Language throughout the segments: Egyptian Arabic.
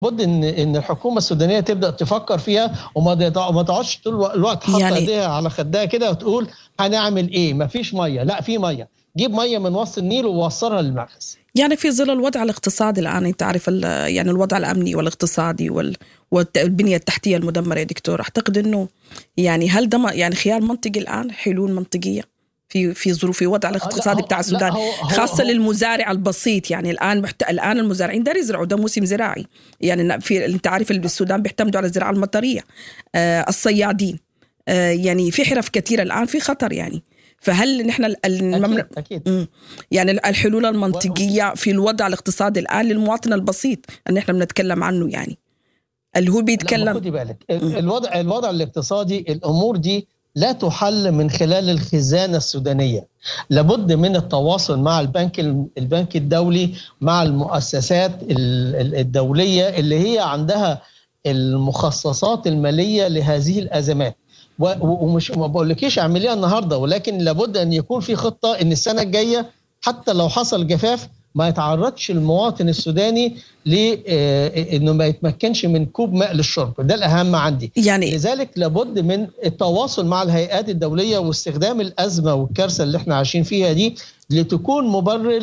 لابد ان ان الحكومه السودانيه تبدا تفكر فيها وما ما تقعدش طول الوقت حاطه يعني ايديها على خدها كده وتقول هنعمل ايه مفيش ميه لا في ميه جيب ميه من وسط النيل ووصلها للمركز يعني في ظل الوضع الاقتصادي الان انت عارف يعني الوضع الامني والاقتصادي وال والبنيه التحتيه المدمره يا دكتور اعتقد انه يعني هل ده يعني خيار منطقي الان حلول منطقيه في في ظروف في وضع الاقتصادي بتاع السودان هو هو خاصه هو للمزارع البسيط يعني الان محت... الان المزارعين ده يزرعوا ده موسم زراعي يعني في انت عارف السودان بيعتمدوا على الزراعه المطريه آه الصيادين آه يعني في حرف كثيره الان في خطر يعني فهل نحن الممن... أكيد, أكيد. يعني الحلول المنطقيه في الوضع الاقتصادي الان للمواطن البسيط اللي احنا بنتكلم عنه يعني اللي هو بيتكلم خدي بالك الوضع الوضع الاقتصادي الامور دي لا تحل من خلال الخزانه السودانيه لابد من التواصل مع البنك البنك الدولي مع المؤسسات الدوليه اللي هي عندها المخصصات الماليه لهذه الازمات ومش ما بقولكيش اعمليها النهارده ولكن لابد ان يكون في خطه ان السنه الجايه حتى لو حصل جفاف ما يتعرضش المواطن السوداني لانه ما يتمكنش من كوب ماء للشرب ده الاهم عندي يعني لذلك لابد من التواصل مع الهيئات الدوليه واستخدام الازمه والكارثه اللي احنا عايشين فيها دي لتكون مبرر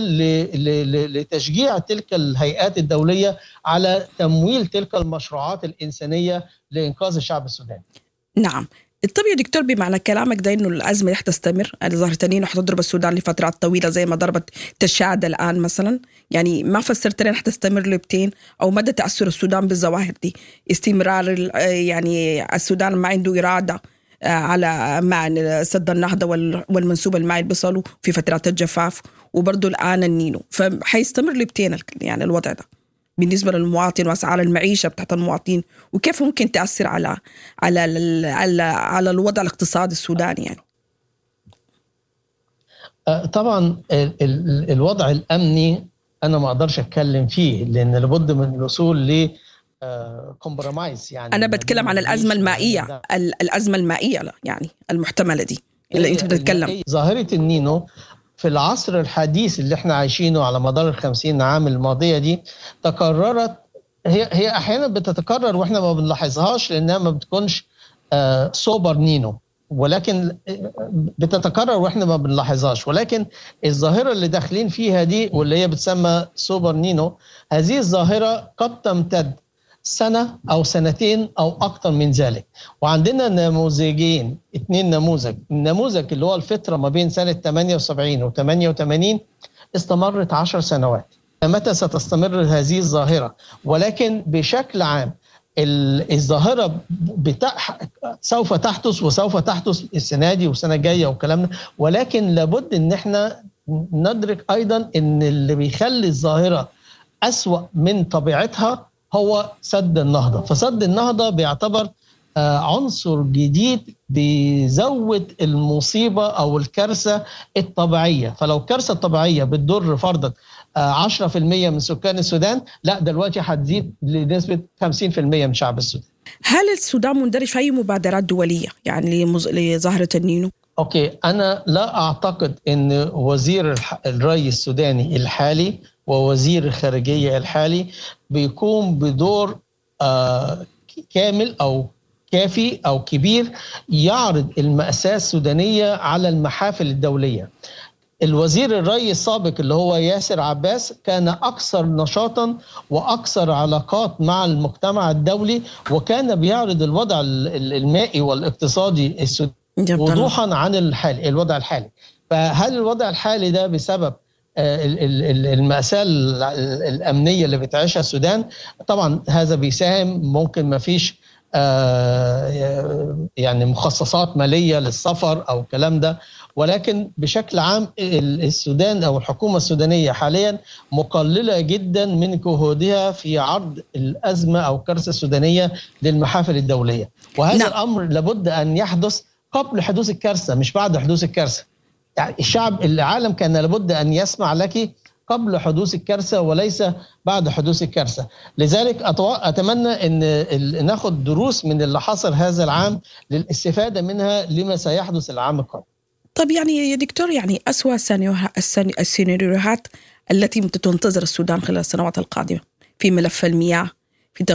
لتشجيع تلك الهيئات الدوليه على تمويل تلك المشروعات الانسانيه لانقاذ الشعب السوداني نعم طب يا دكتور بمعنى كلامك ده انه الازمه رح تستمر ظاهرة تنين رح تضرب السودان لفترات طويله زي ما ضربت تشاد الان مثلا يعني ما فسرت لنا رح تستمر لبتين او مدى تاثر السودان بالظواهر دي استمرار يعني السودان ما عنده اراده آه، على مع سد النهضه والمنسوب المائي اللي بيصلوا في فترات الجفاف وبرضه الان النينو فحيستمر لبتين يعني الوضع ده بالنسبه للمواطن واسعار المعيشه بتاعت المواطنين وكيف ممكن تاثر على على على, على الوضع الاقتصادي السوداني يعني أه، طبعا الوضع الامني انا ما اقدرش اتكلم فيه لان لابد من الوصول ل كومبرومايز أه، يعني انا بتكلم عن الازمه المائيه الازمه المائيه يعني المحتمله دي اللي انت بتتكلم ظاهره النينو في العصر الحديث اللي احنا عايشينه على مدار الخمسين عام الماضية دي تكررت هي هي احيانا بتتكرر واحنا ما بنلاحظهاش لانها ما بتكونش آه سوبر نينو ولكن آه، بتتكرر واحنا ما بنلاحظهاش ولكن الظاهره اللي داخلين فيها دي واللي هي بتسمى سوبر نينو هذه الظاهره قد تمتد سنة أو سنتين أو أكثر من ذلك وعندنا نموذجين اثنين نموذج النموذج اللي هو الفترة ما بين سنة 78 و 88 استمرت 10 سنوات متى ستستمر هذه الظاهرة ولكن بشكل عام الظاهرة بتاع سوف تحدث وسوف تحدث السنة دي والسنة الجاية والكلام ده ولكن لابد ان احنا ندرك ايضا ان اللي بيخلي الظاهرة أسوأ من طبيعتها هو سد النهضة فسد النهضة بيعتبر آه، عنصر جديد بيزود المصيبة أو الكارثة الطبيعية فلو الكارثة الطبيعية بتضر فرضا 10% آه، من سكان السودان لا دلوقتي هتزيد لنسبة 50% من شعب السودان هل السودان مندرج في أي مبادرات دولية يعني لظاهرة النينو؟ اوكي انا لا اعتقد ان وزير الري السوداني الحالي ووزير الخارجيه الحالي بيقوم بدور آه، كامل او كافي او كبير يعرض الماساه السودانيه على المحافل الدوليه. الوزير الري السابق اللي هو ياسر عباس كان اكثر نشاطا واكثر علاقات مع المجتمع الدولي وكان بيعرض الوضع المائي والاقتصادي السوداني وضوحا عن الحالي الوضع الحالي فهل الوضع الحالي ده بسبب آه، المأساة الأمنية اللي بتعيشها السودان طبعا هذا بيساهم ممكن ما فيش آه، يعني مخصصات مالية للسفر أو الكلام ده ولكن بشكل عام السودان أو الحكومة السودانية حاليا مقللة جدا من جهودها في عرض الأزمة أو الكارثة السودانية للمحافل الدولية وهذا نعم. الأمر لابد أن يحدث قبل حدوث الكارثه مش بعد حدوث الكارثه يعني الشعب العالم كان لابد ان يسمع لك قبل حدوث الكارثه وليس بعد حدوث الكارثه لذلك اتمنى ان ناخد دروس من اللي حصل هذا العام للاستفاده منها لما سيحدث العام القادم طب يعني يا دكتور يعني أسوأ السيناريوهات التي تنتظر السودان خلال السنوات القادمة في ملف المياه